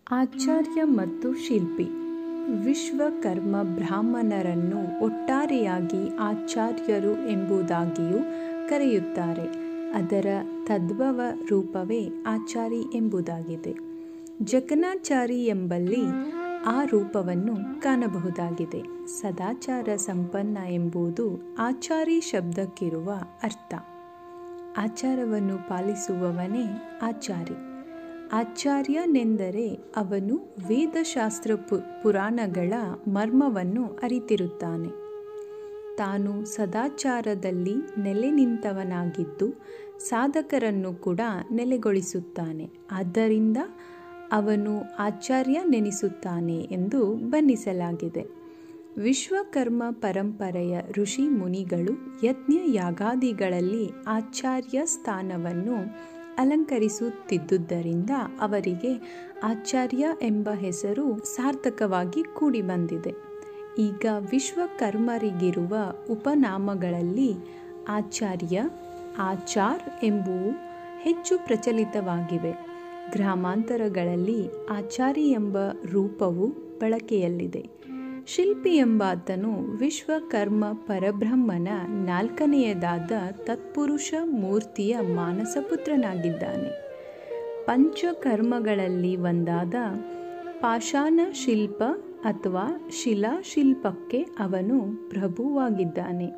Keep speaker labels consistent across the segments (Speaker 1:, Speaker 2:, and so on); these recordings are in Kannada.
Speaker 1: ಆಚಾರ್ಯ ಮತ್ತು ಶಿಲ್ಪಿ ವಿಶ್ವಕರ್ಮ ಬ್ರಾಹ್ಮಣರನ್ನು ಒಟ್ಟಾರೆಯಾಗಿ ಆಚಾರ್ಯರು ಎಂಬುದಾಗಿಯೂ ಕರೆಯುತ್ತಾರೆ ಅದರ ತದ್ಭವ ರೂಪವೇ ಆಚಾರಿ ಎಂಬುದಾಗಿದೆ ಜಕಣಾಚಾರಿ ಎಂಬಲ್ಲಿ ಆ ರೂಪವನ್ನು ಕಾಣಬಹುದಾಗಿದೆ ಸದಾಚಾರ ಸಂಪನ್ನ ಎಂಬುದು ಆಚಾರಿ ಶಬ್ದಕ್ಕಿರುವ ಅರ್ಥ ಆಚಾರವನ್ನು ಪಾಲಿಸುವವನೇ ಆಚಾರಿ ಆಚಾರ್ಯನೆಂದರೆ ಅವನು ವೇದಶಾಸ್ತ್ರ ಪು ಪುರಾಣಗಳ ಮರ್ಮವನ್ನು ಅರಿತಿರುತ್ತಾನೆ ತಾನು ಸದಾಚಾರದಲ್ಲಿ ನೆಲೆ ನಿಂತವನಾಗಿದ್ದು ಸಾಧಕರನ್ನು ಕೂಡ ನೆಲೆಗೊಳಿಸುತ್ತಾನೆ ಆದ್ದರಿಂದ ಅವನು ಆಚಾರ್ಯ ನೆನೆಸುತ್ತಾನೆ ಎಂದು ಬಣ್ಣಿಸಲಾಗಿದೆ ವಿಶ್ವಕರ್ಮ ಪರಂಪರೆಯ ಋಷಿ ಮುನಿಗಳು ಯಜ್ಞ ಯಾಗಾದಿಗಳಲ್ಲಿ ಆಚಾರ್ಯ ಸ್ಥಾನವನ್ನು ಅಲಂಕರಿಸುತ್ತಿದ್ದುದರಿಂದ ಅವರಿಗೆ ಆಚಾರ್ಯ ಎಂಬ ಹೆಸರು ಸಾರ್ಥಕವಾಗಿ ಕೂಡಿ ಬಂದಿದೆ ಈಗ ವಿಶ್ವಕರ್ಮರಿಗಿರುವ ಉಪನಾಮಗಳಲ್ಲಿ ಆಚಾರ್ಯ ಆಚಾರ್ ಎಂಬುವು ಹೆಚ್ಚು ಪ್ರಚಲಿತವಾಗಿವೆ ಗ್ರಾಮಾಂತರಗಳಲ್ಲಿ ಆಚಾರಿ ಎಂಬ ರೂಪವು ಬಳಕೆಯಲ್ಲಿದೆ ಶಿಲ್ಪಿ ಎಂಬಾತನು ವಿಶ್ವಕರ್ಮ ಪರಬ್ರಹ್ಮನ ನಾಲ್ಕನೆಯದಾದ ತತ್ಪುರುಷ ಮೂರ್ತಿಯ ಮಾನಸಪುತ್ರನಾಗಿದ್ದಾನೆ ಪಂಚಕರ್ಮಗಳಲ್ಲಿ ಒಂದಾದ ಪಾಷಾಣ ಶಿಲ್ಪ ಅಥವಾ ಶಿಲಾಶಿಲ್ಪಕ್ಕೆ ಅವನು ಪ್ರಭುವಾಗಿದ್ದಾನೆ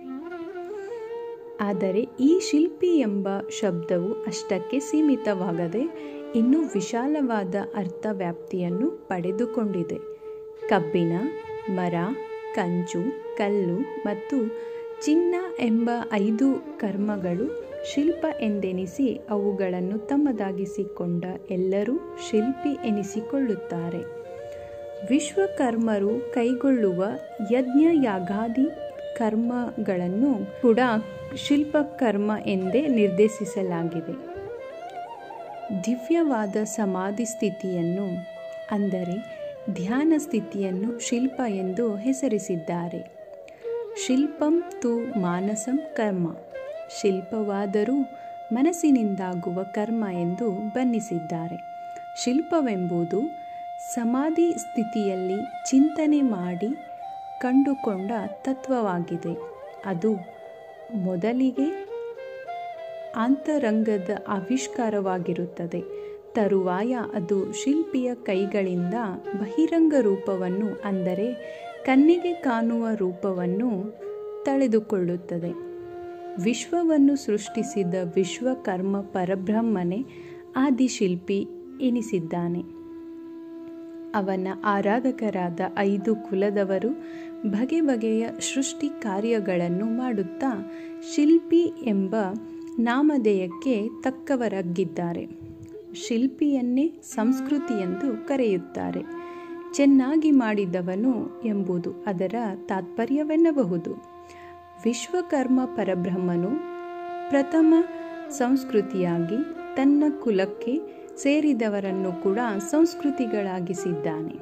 Speaker 1: ಆದರೆ ಈ ಶಿಲ್ಪಿ ಎಂಬ ಶಬ್ದವು ಅಷ್ಟಕ್ಕೆ ಸೀಮಿತವಾಗದೆ ಇನ್ನೂ ವಿಶಾಲವಾದ ಅರ್ಥ ವ್ಯಾಪ್ತಿಯನ್ನು ಪಡೆದುಕೊಂಡಿದೆ ಕಬ್ಬಿಣ ಮರ ಕಂಚು ಕಲ್ಲು ಮತ್ತು ಚಿನ್ನ ಎಂಬ ಐದು ಕರ್ಮಗಳು ಶಿಲ್ಪ ಎಂದೆನಿಸಿ ಅವುಗಳನ್ನು ತಮ್ಮದಾಗಿಸಿಕೊಂಡ ಎಲ್ಲರೂ ಶಿಲ್ಪಿ ಎನಿಸಿಕೊಳ್ಳುತ್ತಾರೆ ವಿಶ್ವಕರ್ಮರು ಕೈಗೊಳ್ಳುವ ಯಜ್ಞ ಯಾಗಾದಿ ಕರ್ಮಗಳನ್ನು ಕೂಡ ಶಿಲ್ಪಕರ್ಮ ಎಂದೇ ನಿರ್ದೇಶಿಸಲಾಗಿದೆ ದಿವ್ಯವಾದ ಸಮಾಧಿ ಸ್ಥಿತಿಯನ್ನು ಅಂದರೆ ಧ್ಯಾನ ಸ್ಥಿತಿಯನ್ನು ಶಿಲ್ಪ ಎಂದು ಹೆಸರಿಸಿದ್ದಾರೆ ಶಿಲ್ಪಂ ತು ಮಾನಸಂ ಕರ್ಮ ಶಿಲ್ಪವಾದರೂ ಮನಸ್ಸಿನಿಂದಾಗುವ ಕರ್ಮ ಎಂದು ಬಣ್ಣಿಸಿದ್ದಾರೆ ಶಿಲ್ಪವೆಂಬುದು ಸಮಾಧಿ ಸ್ಥಿತಿಯಲ್ಲಿ ಚಿಂತನೆ ಮಾಡಿ ಕಂಡುಕೊಂಡ ತತ್ವವಾಗಿದೆ ಅದು ಮೊದಲಿಗೆ ಅಂತರಂಗದ ಆವಿಷ್ಕಾರವಾಗಿರುತ್ತದೆ ತರುವಾಯ ಅದು ಶಿಲ್ಪಿಯ ಕೈಗಳಿಂದ ಬಹಿರಂಗ ರೂಪವನ್ನು ಅಂದರೆ ಕಣ್ಣಿಗೆ ಕಾಣುವ ರೂಪವನ್ನು ತಳೆದುಕೊಳ್ಳುತ್ತದೆ ವಿಶ್ವವನ್ನು ಸೃಷ್ಟಿಸಿದ ವಿಶ್ವಕರ್ಮ ಪರಬ್ರಹ್ಮನೇ ಆದಿಶಿಲ್ಪಿ ಎನಿಸಿದ್ದಾನೆ ಅವನ ಆರಾಧಕರಾದ ಐದು ಕುಲದವರು ಬಗೆ ಬಗೆಯ ಸೃಷ್ಟಿ ಕಾರ್ಯಗಳನ್ನು ಮಾಡುತ್ತಾ ಶಿಲ್ಪಿ ಎಂಬ ನಾಮಧೇಯಕ್ಕೆ ತಕ್ಕವರಾಗಿದ್ದಾರೆ ಶಿಲ್ಪಿಯನ್ನೇ ಸಂಸ್ಕೃತಿ ಎಂದು ಕರೆಯುತ್ತಾರೆ ಚೆನ್ನಾಗಿ ಮಾಡಿದವನು ಎಂಬುದು ಅದರ ತಾತ್ಪರ್ಯವೆನ್ನಬಹುದು ವಿಶ್ವಕರ್ಮ ಪರಬ್ರಹ್ಮನು ಪ್ರಥಮ ಸಂಸ್ಕೃತಿಯಾಗಿ ತನ್ನ ಕುಲಕ್ಕೆ ಸೇರಿದವರನ್ನು ಕೂಡ ಸಂಸ್ಕೃತಿಗಳಾಗಿಸಿದ್ದಾನೆ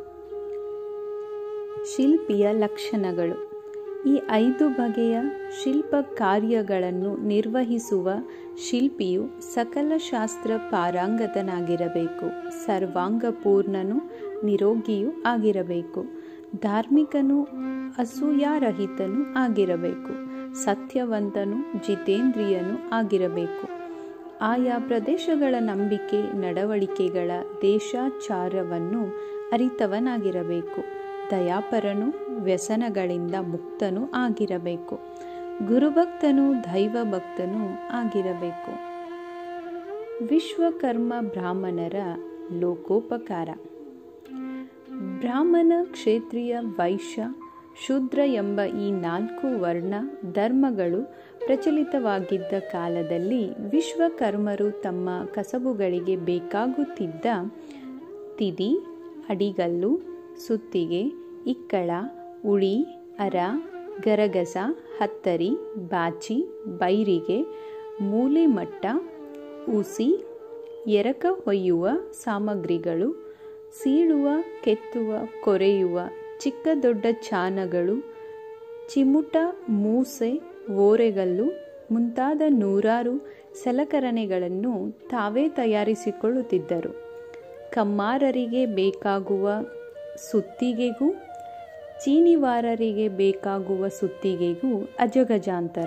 Speaker 1: ಶಿಲ್ಪಿಯ ಲಕ್ಷಣಗಳು ಈ ಐದು ಬಗೆಯ ಶಿಲ್ಪ ಕಾರ್ಯಗಳನ್ನು ನಿರ್ವಹಿಸುವ ಶಿಲ್ಪಿಯು ಸಕಲ ಶಾಸ್ತ್ರ ಪಾರಂಗತನಾಗಿರಬೇಕು ಸರ್ವಾಂಗಪೂರ್ಣನು ನಿರೋಗಿಯೂ ಆಗಿರಬೇಕು ಧಾರ್ಮಿಕನು ಅಸೂಯಾರಹಿತನು ಆಗಿರಬೇಕು ಸತ್ಯವಂತನು ಜಿತೇಂದ್ರಿಯನು ಆಗಿರಬೇಕು ಆಯಾ ಪ್ರದೇಶಗಳ ನಂಬಿಕೆ ನಡವಳಿಕೆಗಳ ದೇಶಾಚಾರವನ್ನು ಅರಿತವನಾಗಿರಬೇಕು ದಯಾಪರನು ವ್ಯಸನಗಳಿಂದ ಮುಕ್ತನೂ ಆಗಿರಬೇಕು ಗುರುಭಕ್ತನು ದೈವಭಕ್ತನೂ ಆಗಿರಬೇಕು ವಿಶ್ವಕರ್ಮ ಬ್ರಾಹ್ಮಣರ ಲೋಕೋಪಕಾರ ಬ್ರಾಹ್ಮಣ ಕ್ಷೇತ್ರೀಯ ವೈಶ್ಯ ಶೂದ್ರ ಎಂಬ ಈ ನಾಲ್ಕು ವರ್ಣ ಧರ್ಮಗಳು ಪ್ರಚಲಿತವಾಗಿದ್ದ ಕಾಲದಲ್ಲಿ ವಿಶ್ವಕರ್ಮರು ತಮ್ಮ ಕಸಬುಗಳಿಗೆ ಬೇಕಾಗುತ್ತಿದ್ದ ತಿದಿ ಅಡಿಗಲ್ಲು ಸುತ್ತಿಗೆ ಇಕ್ಕಳ ಉಳಿ ಅರ ಗರಗಸ ಹತ್ತರಿ ಬಾಚಿ ಬೈರಿಗೆ ಮೂಲೆಮಟ್ಟ ಉಸಿ ಎರಕ ಹೊಯ್ಯುವ ಸಾಮಗ್ರಿಗಳು ಸೀಳುವ ಕೆತ್ತುವ ಕೊರೆಯುವ ಚಿಕ್ಕ ದೊಡ್ಡ ಚಾನಗಳು ಚಿಮುಟ ಮೂಸೆ ಓರೆಗಲ್ಲು ಮುಂತಾದ ನೂರಾರು ಸಲಕರಣೆಗಳನ್ನು ತಾವೇ ತಯಾರಿಸಿಕೊಳ್ಳುತ್ತಿದ್ದರು ಕಮ್ಮಾರರಿಗೆ ಬೇಕಾಗುವ ಸುತ್ತಿಗೆಗೂ ಚೀನಿವಾರರಿಗೆ ಬೇಕಾಗುವ ಸುತ್ತಿಗೆಗೂ ಅಜಗಜಾಂತರ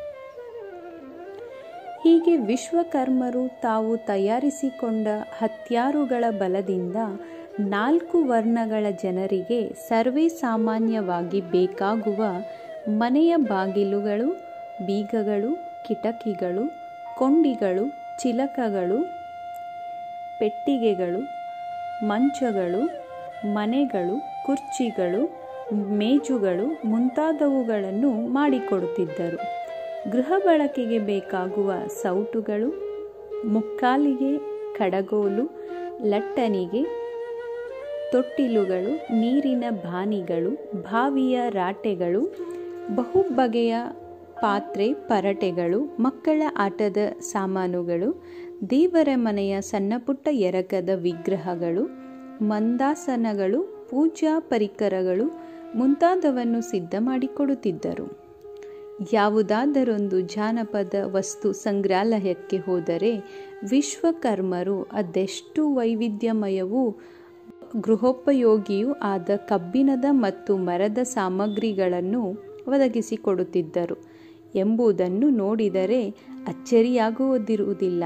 Speaker 1: ಹೀಗೆ ವಿಶ್ವಕರ್ಮರು ತಾವು ತಯಾರಿಸಿಕೊಂಡ ಹತ್ಯಾರುಗಳ ಬಲದಿಂದ ನಾಲ್ಕು ವರ್ಣಗಳ ಜನರಿಗೆ ಸರ್ವೇ ಸಾಮಾನ್ಯವಾಗಿ ಬೇಕಾಗುವ ಮನೆಯ ಬಾಗಿಲುಗಳು ಬೀಗಗಳು ಕಿಟಕಿಗಳು ಕೊಂಡಿಗಳು ಚಿಲಕಗಳು ಪೆಟ್ಟಿಗೆಗಳು ಮಂಚಗಳು ಮನೆಗಳು ಕುರ್ಚಿಗಳು ಮೇಜುಗಳು ಮುಂತಾದವುಗಳನ್ನು ಮಾಡಿಕೊಡುತ್ತಿದ್ದರು ಗೃಹ ಬಳಕೆಗೆ ಬೇಕಾಗುವ ಸೌಟುಗಳು ಮುಕ್ಕಾಲಿಗೆ ಕಡಗೋಲು ಲಟ್ಟಣಿಗೆ ತೊಟ್ಟಿಲುಗಳು ನೀರಿನ ಬಾನಿಗಳು ಬಾವಿಯ ರಾಟೆಗಳು ಬಹು ಬಗೆಯ ಪಾತ್ರೆ ಪರಟೆಗಳು ಮಕ್ಕಳ ಆಟದ ಸಾಮಾನುಗಳು ದೇವರ ಮನೆಯ ಸಣ್ಣಪುಟ್ಟ ಎರಕದ ವಿಗ್ರಹಗಳು ಮಂದಾಸನಗಳು ಪೂಜಾ ಪರಿಕರಗಳು ಮುಂತಾದವನ್ನು ಸಿದ್ಧ ಮಾಡಿಕೊಡುತ್ತಿದ್ದರು ಯಾವುದಾದರೊಂದು ಜಾನಪದ ವಸ್ತು ಸಂಗ್ರಹಾಲಯಕ್ಕೆ ಹೋದರೆ ವಿಶ್ವಕರ್ಮರು ಅದೆಷ್ಟು ವೈವಿಧ್ಯಮಯವೂ ಗೃಹೋಪಯೋಗಿಯೂ ಆದ ಕಬ್ಬಿಣದ ಮತ್ತು ಮರದ ಸಾಮಗ್ರಿಗಳನ್ನು ಒದಗಿಸಿಕೊಡುತ್ತಿದ್ದರು ಎಂಬುದನ್ನು ನೋಡಿದರೆ ಅಚ್ಚರಿಯಾಗುವುದಿರುವುದಿಲ್ಲ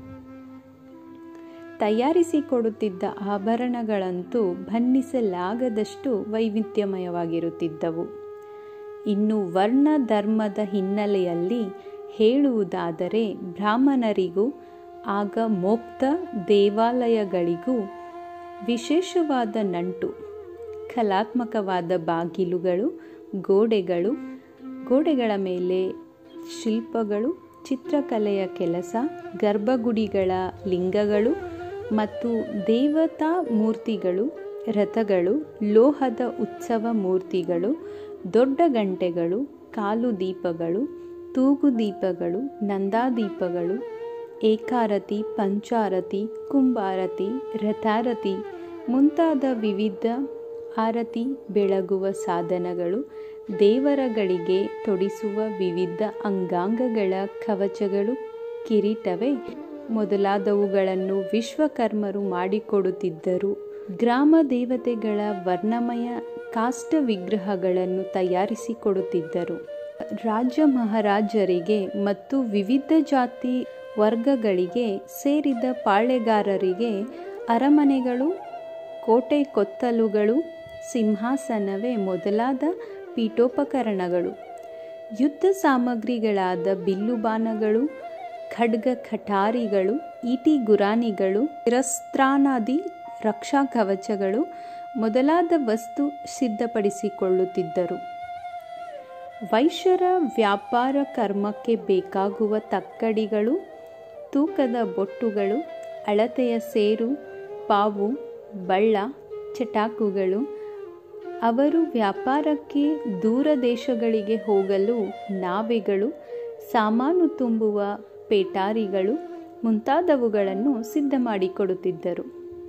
Speaker 1: ತಯಾರಿಸಿಕೊಡುತ್ತಿದ್ದ ಆಭರಣಗಳಂತೂ ಬಣ್ಣಿಸಲಾಗದಷ್ಟು ವೈವಿಧ್ಯಮಯವಾಗಿರುತ್ತಿದ್ದವು ಇನ್ನು ವರ್ಣ ಧರ್ಮದ ಹಿನ್ನೆಲೆಯಲ್ಲಿ ಹೇಳುವುದಾದರೆ ಬ್ರಾಹ್ಮಣರಿಗೂ ಆಗ ಮೋಕ್ತ ದೇವಾಲಯಗಳಿಗೂ ವಿಶೇಷವಾದ ನಂಟು ಕಲಾತ್ಮಕವಾದ ಬಾಗಿಲುಗಳು ಗೋಡೆಗಳು ಗೋಡೆಗಳ ಮೇಲೆ ಶಿಲ್ಪಗಳು ಚಿತ್ರಕಲೆಯ ಕೆಲಸ ಗರ್ಭಗುಡಿಗಳ ಲಿಂಗಗಳು ಮತ್ತು ದೇವತಾ ಮೂರ್ತಿಗಳು ರಥಗಳು ಲೋಹದ ಉತ್ಸವ ಮೂರ್ತಿಗಳು ದೊಡ್ಡ ಗಂಟೆಗಳು ಕಾಲು ದೀಪಗಳು ತೂಗು ದೀಪಗಳು ನಂದಾದೀಪಗಳು ಏಕಾರತಿ ಪಂಚಾರತಿ ಕುಂಭಾರತಿ ರಥಾರತಿ ಮುಂತಾದ ವಿವಿಧ ಆರತಿ ಬೆಳಗುವ ಸಾಧನಗಳು ದೇವರಗಳಿಗೆ ತೊಡಿಸುವ ವಿವಿಧ ಅಂಗಾಂಗಗಳ ಕವಚಗಳು ಕಿರೀಟವೇ ಮೊದಲಾದವುಗಳನ್ನು ವಿಶ್ವಕರ್ಮರು ಮಾಡಿಕೊಡುತ್ತಿದ್ದರು ಗ್ರಾಮ ದೇವತೆಗಳ ವರ್ಣಮಯ ಕಾಷ್ಟ ವಿಗ್ರಹಗಳನ್ನು ತಯಾರಿಸಿಕೊಡುತ್ತಿದ್ದರು ರಾಜ ಮಹಾರಾಜರಿಗೆ ಮತ್ತು ವಿವಿಧ ಜಾತಿ ವರ್ಗಗಳಿಗೆ ಸೇರಿದ ಪಾಳೆಗಾರರಿಗೆ ಅರಮನೆಗಳು ಕೋಟೆ ಕೊತ್ತಲುಗಳು ಸಿಂಹಾಸನವೇ ಮೊದಲಾದ ಪೀಠೋಪಕರಣಗಳು ಯುದ್ಧ ಸಾಮಗ್ರಿಗಳಾದ ಬಿಲ್ಲುಬಾಣಗಳು ಖಡ್ಗ ಖಟಾರಿಗಳು ಈಟಿ ಗುರಾನಿಗಳು ಶಿರಸ್ತ್ರಾನಾದಿ ರಕ್ಷಾ ಕವಚಗಳು ಮೊದಲಾದ ವಸ್ತು ಸಿದ್ಧಪಡಿಸಿಕೊಳ್ಳುತ್ತಿದ್ದರು ವೈಶ್ಯರ ವ್ಯಾಪಾರ ಕರ್ಮಕ್ಕೆ ಬೇಕಾಗುವ ತಕ್ಕಡಿಗಳು ತೂಕದ ಬೊಟ್ಟುಗಳು ಅಳತೆಯ ಸೇರು ಪಾವು ಬಳ್ಳ ಚಟಾಕುಗಳು ಅವರು ವ್ಯಾಪಾರಕ್ಕೆ ದೂರ ದೇಶಗಳಿಗೆ ಹೋಗಲು ನಾವೆಗಳು ಸಾಮಾನು ತುಂಬುವ ಪೇಟಾರಿಗಳು ಮುಂತಾದವುಗಳನ್ನು ಸಿದ್ಧ ಮಾಡಿಕೊಡುತ್ತಿದ್ದರು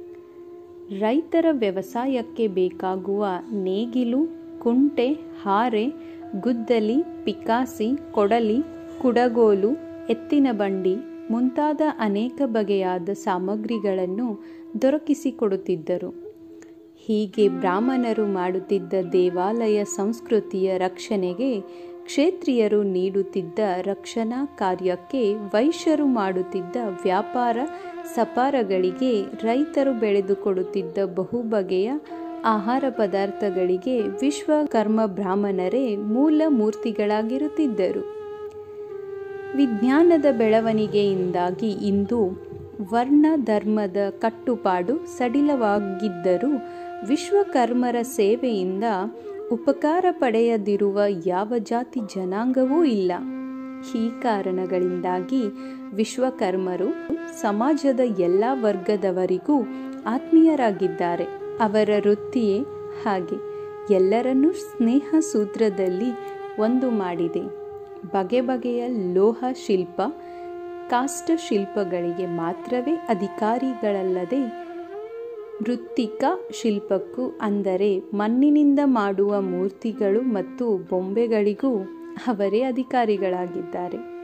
Speaker 1: ರೈತರ ವ್ಯವಸಾಯಕ್ಕೆ ಬೇಕಾಗುವ ನೇಗಿಲು ಕುಂಟೆ ಹಾರೆ ಗುದ್ದಲಿ ಪಿಕಾಸಿ ಕೊಡಲಿ ಕುಡಗೋಲು ಎತ್ತಿನ ಬಂಡಿ ಮುಂತಾದ ಅನೇಕ ಬಗೆಯಾದ ಸಾಮಗ್ರಿಗಳನ್ನು ದೊರಕಿಸಿಕೊಡುತ್ತಿದ್ದರು ಹೀಗೆ ಬ್ರಾಹ್ಮಣರು ಮಾಡುತ್ತಿದ್ದ ದೇವಾಲಯ ಸಂಸ್ಕೃತಿಯ ರಕ್ಷಣೆಗೆ ಕ್ಷೇತ್ರಿಯರು ನೀಡುತ್ತಿದ್ದ ರಕ್ಷಣಾ ಕಾರ್ಯಕ್ಕೆ ವೈಶ್ಯರು ಮಾಡುತ್ತಿದ್ದ ವ್ಯಾಪಾರ ಸಪಾರಗಳಿಗೆ ರೈತರು ಬೆಳೆದುಕೊಡುತ್ತಿದ್ದ ಬಹುಬಗೆಯ ಆಹಾರ ಪದಾರ್ಥಗಳಿಗೆ ವಿಶ್ವಕರ್ಮ ಬ್ರಾಹ್ಮಣರೇ ಮೂಲ ಮೂರ್ತಿಗಳಾಗಿರುತ್ತಿದ್ದರು ವಿಜ್ಞಾನದ ಬೆಳವಣಿಗೆಯಿಂದಾಗಿ ಇಂದು ವರ್ಣ ಧರ್ಮದ ಕಟ್ಟುಪಾಡು ಸಡಿಲವಾಗಿದ್ದರೂ ವಿಶ್ವಕರ್ಮರ ಸೇವೆಯಿಂದ ಉಪಕಾರ ಪಡೆಯದಿರುವ ಯಾವ ಜಾತಿ ಜನಾಂಗವೂ ಇಲ್ಲ ಈ ಕಾರಣಗಳಿಂದಾಗಿ ವಿಶ್ವಕರ್ಮರು ಸಮಾಜದ ಎಲ್ಲ ವರ್ಗದವರಿಗೂ ಆತ್ಮೀಯರಾಗಿದ್ದಾರೆ ಅವರ ವೃತ್ತಿಯೇ ಹಾಗೆ ಎಲ್ಲರನ್ನೂ ಸ್ನೇಹ ಸೂತ್ರದಲ್ಲಿ ಒಂದು ಮಾಡಿದೆ ಬಗೆ ಬಗೆಯ ಲೋಹ ಶಿಲ್ಪ ಕಾಷ್ಟ ಶಿಲ್ಪಗಳಿಗೆ ಮಾತ್ರವೇ ಅಧಿಕಾರಿಗಳಲ್ಲದೆ ಮೃತ್ತಿಕ ಶಿಲ್ಪಕ್ಕೂ ಅಂದರೆ ಮಣ್ಣಿನಿಂದ ಮಾಡುವ ಮೂರ್ತಿಗಳು ಮತ್ತು ಬೊಂಬೆಗಳಿಗೂ ಅವರೇ ಅಧಿಕಾರಿಗಳಾಗಿದ್ದಾರೆ